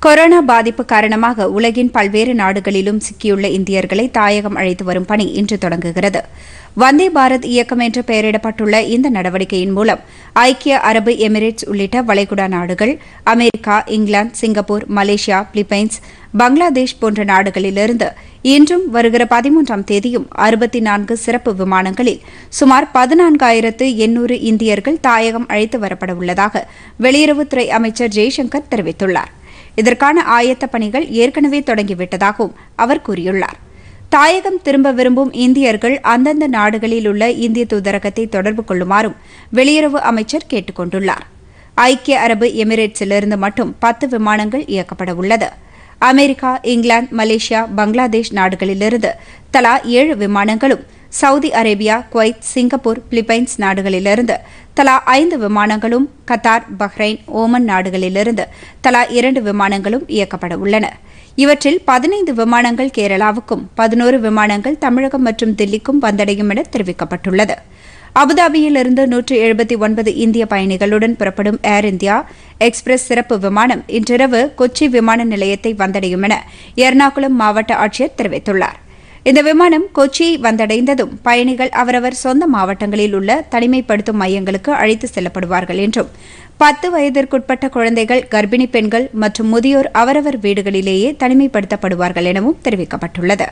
corona பாதிப்பு காரணமாக உலகின் பல்வேறு நாடுகளிலும் சிக்கியுள்ள இந்தியர்களை தாயகம் அழைத்து வரும் பணி இன்று தொடங்குகிறது வந்தே பாரத் இயக்கம் என்று பெயரிடப்பட்டுள்ள இந்த நடவடிக்கையின் மூலம் ஐக்கிய அரபு எமிரேட்ஸ் உள்ளிட்ட வளைகுடா நாடுகள் America England Singapore Malaysia Philippines Bangladesh போன்ற நாடுகளிலிருந்து இன்றும் வருகிற பதிமூன்றாம் தேதியும் அறுபத்தி நான்கு சிறப்பு விமானங்களில் சுமார் பதினான்காயிரத்து எண்ணூறு இந்தியர்கள் தாயகம் அழைத்து வரப்பட உள்ளதாக வெளியுறவுத்துறை அமைச்சர் ஜெய்சங்கர் தெரிவித்துள்ளார் இதற்கான ஆயத்த பணிகள் ஏற்கனவே தொடங்கிவிட்டதாகவும் அவர் கூறியுள்ளார் தாயகம் திரும்ப விரும்பும் இந்தியர்கள் அந்தந்த நாடுகளில் உள்ள இந்திய தூதரகத்தை தொடர்பு கொள்ளுமாறும் வெளியுறவு அமைச்சர் கேட்டுக் கொண்டுள்ளார் ஐக்கிய அரபு எமிரேட்ஸிலிருந்து மட்டும் பத்து விமானங்கள் இயக்கப்பட உள்ளது அமெரிக்கா இங்கிலாந்து மலேசியா பங்களாதேஷ் நாடுகளிலிருந்து தலா ஏழு விமானங்களும் Saudi Arabia Kuwait Singapore Philippines நாடுகளிலிருந்து தலா ஐந்து விமானங்களும் கத்தார் பஹ்ரைன் ஓமன் நாடுகளிலிருந்து தலா இரண்டு விமானங்களும் இயக்கப்பட உள்ளன இவற்றில் பதினைந்து விமானங்கள் கேரளாவுக்கும் பதினோரு விமானங்கள் தமிழகம் மற்றும் தில்லிக்கும் வந்தடையும் என தெரிவிக்கப்பட்டுள்ளது அபுதாபியிலிருந்து நூற்று எழுபத்தி ஒன்பது இந்திய பயணிகளுடன் புறப்படும் ஏர் இந்தியா எக்ஸ்பிரஸ் சிறப்பு விமானம் இன்றிரவு கொச்சி விமான நிலையத்தை வந்தடையும் என எர்ணாகுளம் மாவட்ட ஆட்சியர் தெரிவித்துள்ளார் இந்த விமானம் கொச்சியை வந்தடைந்ததும் பயணிகள் அவரவர் சொந்த மாவட்டங்களில் உள்ள தனிமைப்படுத்தும் மையங்களுக்கு அழைத்து செல்லப்படுவார்கள் என்றும் பத்து வயதிற்குட்பட்ட குழந்தைகள் கர்ப்பிணி பெண்கள் மற்றும் முதியோர் அவரவர் வீடுகளிலேயே தனிமைப்படுத்தப்படுவார்கள் எனவும் தெரிவிக்கப்பட்டுள்ளது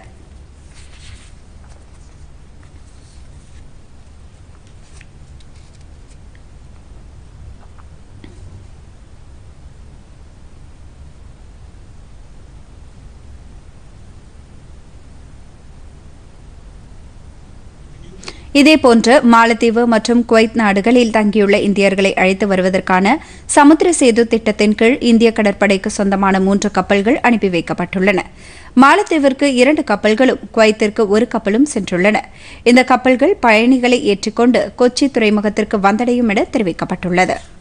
இதேபோன்று மாலத்தீவு மற்றும் குவைத் நாடுகளில் தங்கியுள்ள இந்தியர்களை அழைத்து வருவதற்கான சமுத்திர சேது திட்டத்தின் கீழ் இந்திய கடற்படைக்கு சொந்தமான மூன்று கப்பல்கள் அனுப்பி வைக்கப்பட்டுள்ளன மாலத்தீவிற்கு இரண்டு கப்பல்களும் குவைத்திற்கு ஒரு கப்பலும் சென்றுள்ளன இந்த கப்பல்கள் பயணிகளை ஏற்றிக்கொண்டு கொச்சி துறைமுகத்திற்கு வந்தடையும் என தெரிவிக்கப்பட்டுள்ளது